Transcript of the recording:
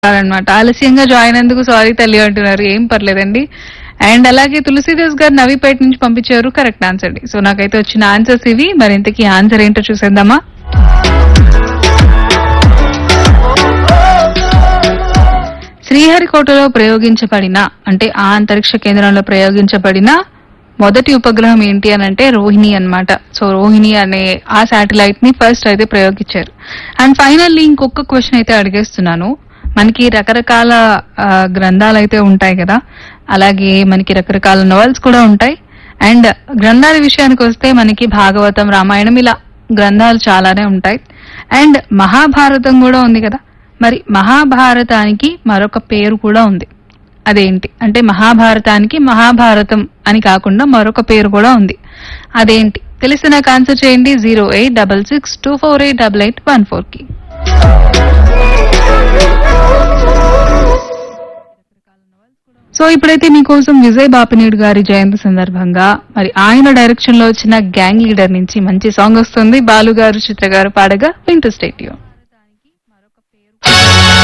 అనమాట ఆలస్యంగా జాయిన్ అందుకు సారీ తల్లి అంటున్నారు ఏం పర్లేదండి అండ్ అలాగే తులసీదాస్ గారు నవీపేట నుంచి పంపించారు కరెక్ట్ ఆన్సర్ సో నాకైతే వచ్చిన ఆన్సర్స్ ఇవి మరి ఇంతకీ ఆన్సర్ ఏంటో చూసేద్దామా శ్రీహరికోటలో ప్రయోగించబడిన అంటే ఆ అంతరిక్ష కేంద్రంలో ప్రయోగించబడిన మొదటి ఉపగ్రహం ఏంటి అని అంటే రోహిణి అన్నమాట సో రోహిణి అనే ఆ శాటిలైట్ ని ఫస్ట్ అయితే ప్రయోగించారు అండ్ ఫైనల్లీ ఇంకొక క్వశ్చన్ అయితే అడిగేస్తున్నాను మనకి రకరకాల ఆ, గ్రంథాలు అయితే ఉంటాయి కదా అలాగే మనకి రకరకాల నవల్స్ కూడా ఉంటాయి అండ్ గ్రంథాల విషయానికి వస్తే మనకి భాగవతం రామాయణం ఇలా గ్రంథాలు చాలానే ఉంటాయి అండ్ మహాభారతం కూడా ఉంది కదా మరి మహాభారతానికి మరొక పేరు కూడా ఉంది అదేంటి అంటే మహాభారతానికి మహాభారతం అని కాకుండా మరొక పేరు కూడా ఉంది అదేంటి తెలిసి నాకు ఆన్సర్ చేయండి zero eight double six two four eight double eight one four కి సో ఇప్పుడైతే మీకోసం విజయ్ బాపినీడు గారి జయంతి సందర్భంగా మరి ఆయన డైరెక్షన్ లో వచ్చిన గ్యాంగ్ లీడర్ నుంచి మంచి సాంగ్ వస్తుంది బాలు గారు చిత్ర గారు పాడగా వింటూ స్టేట్యూ